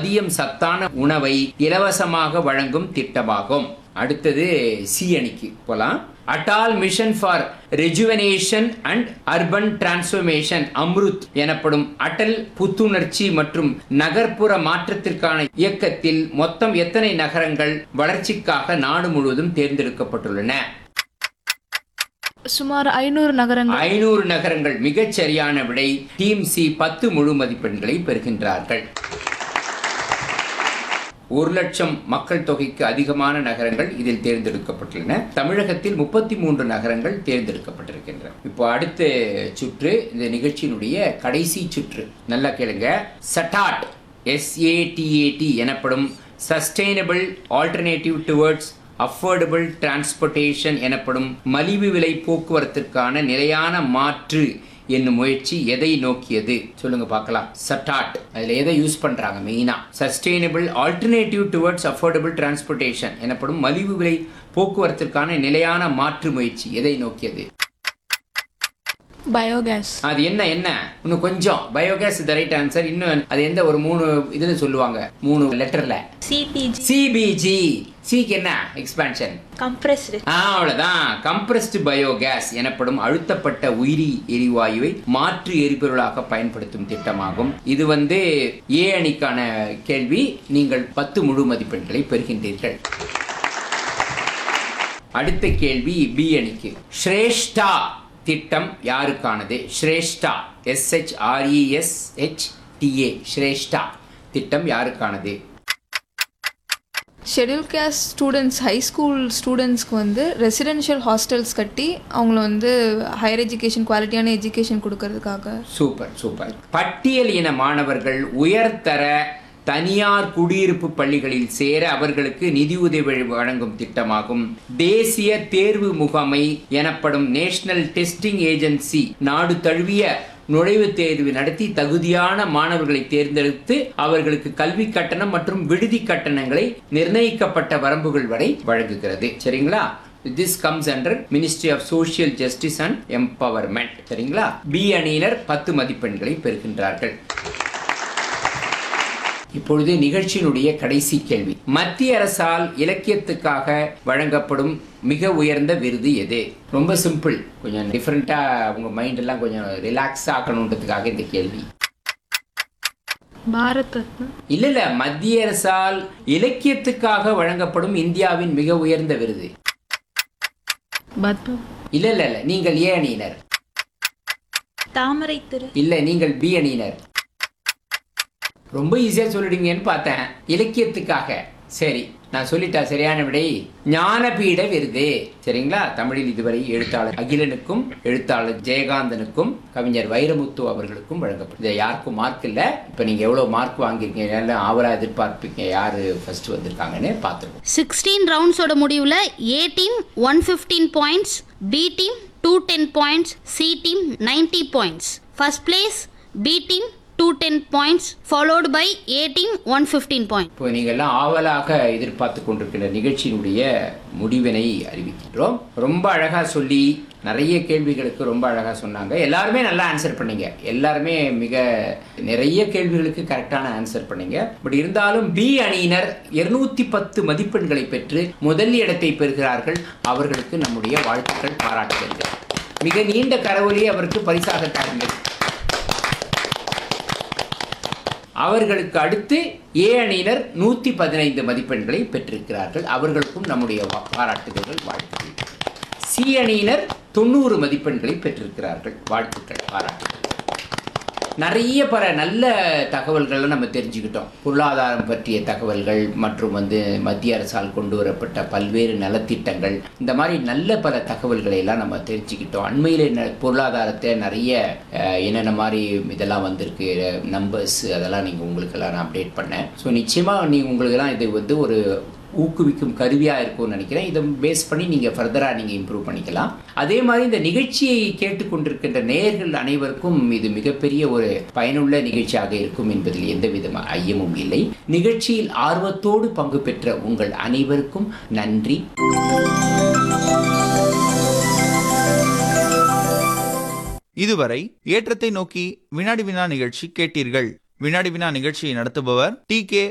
மதியம் சத்தான உணவை இலவசமாக வழங்கும் திட்டமாகும் அடுத்தது சி அணிக்கு போலாம் Atal mission for rejuvenation and urban transformation AMRUT எனப்படும் அடல் புத்துணர்ச்சி மற்றும் நகர்ப்புற மாற்றத்திற்கான இயக்கத்தில் மொத்தம் எத்தனை நகரங்கள் வளர்ச்சிக்காக நாடு முழுவதும் தேர்ந்தெடுக்கப்பட்டுள்ளன சுமார் ஐநூறு நகரங்கள் ஐநூறு நகரங்கள் மிகச் சரியான விடை டீம் சி பத்து முழு மதிப்பெண்களை பெறுகின்றார்கள் ஒரு லட்சம் மக்கள் தொகைக்கு அதிகமான நகரங்கள் இதில் தேர்ந்தெடுக்கப்பட்டுள்ளன தமிழகத்தில் முப்பத்தி மூன்று நகரங்கள் தேர்ந்தெடுக்கப்பட்டிருக்கின்றன இப்போ அடுத்த சுற்று இந்த நிகழ்ச்சியினுடைய கடைசி சுற்று நல்லா கேளுங்க சட்டாட் எஸ்ஏடிஏடி எனப்படும் sustainable alternative towards affordable transportation எனப்படும் மலிவு விலை போக்குவரத்திற்கான நிலையான மாற்று என்னும் முயற்சி எதை நோக்கியது சொல்லுங்க பார்க்கலாம் சட்டாட் அதுல எதை யூஸ் பண்றாங்க மெயினா sustainable alternative towards affordable transportation எனப்படும் மலிவு விலை போக்குவரத்திற்கான நிலையான மாற்று முயற்சி எதை நோக்கியது பயோகேஸ் அது என்ன என்ன இன்னும் கொஞ்சம் பயோகேஸ் த ரைட் ஆன்சர் இன்னும் அது எந்த ஒரு மூணு இதுல சொல்லுவாங்க மூணு லெட்டர்ல சிபிஜி சிபிஜி சிக்கு என்ன எக்ஸ்பான்ஷன் கம்ப்ரெஸ்டு அவ்வளவுதான் கம்ப்ரஸ்டு பயோகேஸ் எனப்படும் அழுத்தப்பட்ட உயிரி எரிவாயுவை மாற்று எரிபொருளாக பயன்படுத்தும் திட்டமாகும் இது வந்து ஏ அணிக்கான கேள்வி நீங்கள் பத்து முழு மதிப்பெண்களை பெறுகின்றீர்கள் அடுத்த கேள்வி பி அணிக்கு ஸ்ரேஷ்டா திட்டம் யாருக்கானது Shreshta S H R E S H T A Shreshta திட்டம் யாருக்கானது schedule caste students high school ஸ்டூடெண்ட்ஸ்க்கு வந்து ரெசிடென்ஷியல் ஹாஸ்டல்ஸ் கட்டி அவங்கள வந்து ஹையர் எஜுகேஷன் குவாலிட்டியான எஜுகேஷன் கொடுக்கறதுக்காக சூப்பர் சூப்பர் பட்டியல் இன மாணவர்கள் உயர்தர தனியார் குடியிருப்பு பள்ளிகளில் சேர அவர்களுக்கு நிதியுதவி வழங்கும் திட்டமாகும் தேசிய தேர்வு முகமை எனப்படும் நேஷனல் டெஸ்டிங் ஏஜென்சி நாடு தழுவிய நுழைவுத் தேர்வு நடத்தி தகுதியான மாணவர்களை தேர்ந்தெடுத்து அவர்களுக்கு கல்வி கட்டணம் மற்றும் விடுதி கட்டணங்களை நிர்ணயிக்கப்பட்ட வரம்புகள் வரை வழங்குகிறது சரிங்களா this comes under ministry of social justice and empowerment சரிங்களா பி அணியினர் பத்து மதிப்பெண்களை பெறுகின்றார்கள் இப்பொழுது நிகழ்ச்சியினுடைய கடைசி கேள்வி மத்திய அரசால் இலக்கியத்துக்காக வழங்கப்படும் மிக உயர்ந்த விருது எது ரொம்ப சிம்பிள் கொஞ்சம் டிஃப்ரெண்டா உங்க மைண்ட் எல்லாம் கொஞ்சம் ரிலாக்ஸ் ஆக்கணுன்றதுக்காக இந்த கேள்வி பாரத் ரத்னா இல்ல இல்ல மத்திய அரசால் இலக்கியத்துக்காக வழங்கப்படும் இந்தியாவின் மிக உயர்ந்த விருது பத்ம இல்ல இல்ல இல்ல நீங்கள் ஏ அணியினர் தாமரை திரு இல்ல நீங்கள் பி அணியினர் ரொம்ப ஈஸியா சொல்லிடுங்கன்னு பார்த்தேன் இலக்கியத்துக்காக சரி நான் சொல்லிட்டா சரியான விடை ஞானபீட விருது சரிங்களா தமிழில் இதுவரை எழுத்தாளர் அகிலனுக்கும் எழுத்தாளர் ஜெயகாந்தனுக்கும் கவிஞர் வைரமுத்து அவர்களுக்கும் வழங்கப்பட்டது இது யாருக்கும் மார்க் இல்லை இப்போ நீங்க எவ்வளவு மார்க் வாங்கியிருக்கீங்க எல்லாம் ஆவலா எதிர்பார்ப்பீங்க யாரு ஃபர்ஸ்ட் வந்திருக்காங்கன்னு பார்த்துருவோம் சிக்ஸ்டீன் ரவுண்ட்ஸோட முடிவில் A team one fifteen points B team two ten points C team ninety points first place B team two ten points followed by A team one fifteen point இப்போ நீங்கள் எல்லாம் ஆவலாக எதிர்பார்த்து கொண்டிருக்கிற நிகழ்ச்சியினுடைய முடிவினை அறிவிக்கின்றோம் ரொம்ப அழகா சொல்லி நிறைய கேள்விகளுக்கு ரொம்ப அழகா சொன்னாங்க எல்லாருமே நல்லா ஆன்சர் பண்ணீங்க எல்லாருமே மிக நிறைய கேள்விகளுக்கு கரெக்டான ஆன்சர் பண்ணீங்க பட் இருந்தாலும் பி அணியினர் இருநூத்தி பத்து மதிப்பெண்களை பெற்று முதல் இடத்தை பெறுகிறார்கள் அவர்களுக்கு நம்முடைய வாழ்த்துக்கள் பாராட்டுகிறது மிக நீண்ட கரவொலி அவருக்கு பரிசாக தாருங்கள் அவர்களுக்கு அடுத்து ஏ அணியினர் நூத்தி பதினைந்து மதிப்பெண்களை பெற்றிருக்கிறார்கள் அவர்களுக்கும் நம்முடைய வா- பாராட்டுதல்கள் வாழ்த்துக்கள் சி அணியினர் தொண்ணூறு மதிப்பெண்களை பெற்றிருக்கிறார்கள் வாழ்த்துக்கள் பாராட்டுகள் நிறைய பல நல்ல தகவல்களை நம்ம தெரிஞ்சுக்கிட்டோம் பொருளாதாரம் பற்றிய தகவல்கள் மற்றும் வந்து மத்திய அரசால் கொண்டு வரப்பட்ட பல்வேறு நலத்திட்டங்கள் இந்த மாதிரி நல்ல பல தகவல்களை எல்லாம் நம்ம தெரிஞ்சுக்கிட்டோம் அண்மையில் என்ன பொருளாதாரத்தை நிறைய அஹ், என்னென்ன மாதிரி இதெல்லாம் வந்திருக்கு நம்பர்ஸ் அதெல்லாம் நீங்கள் உங்களுக்கெல்லாம் நான் அப்டேட் பண்ணேன் ஸோ நிச்சயமாக நீ உங்களுக்கெல்லாம் இது வந்து ஒரு ஊக்குவிக்கும் கருவியாக இருக்கும்னு நினைக்கிறேன் இதை பேஸ் பண்ணி நீங்கள் ஃபர்தராக நீங்கள் இம்ப்ரூவ் பண்ணிக்கலாம் அதே மாதிரி இந்த நிகழ்ச்சியை கேட்டுக்கொண்டிருக்கின்ற நேயர்கள் அனைவருக்கும் இது மிகப்பெரிய ஒரு பயனுள்ள நிகழ்ச்சியாக இருக்கும் என்பதில் எந்த வித ஐயமும் இல்லை நிகழ்ச்சியில் ஆர்வத்தோடு பங்கு பெற்ற உங்கள் அனைவருக்கும் நன்றி இதுவரை ஏற்றத்தை நோக்கி வினாடி வினா நிகழ்ச்சி கேட்டீர்கள் வினாடி வினா நிகழ்ச்சியை நடத்துபவர் டி கே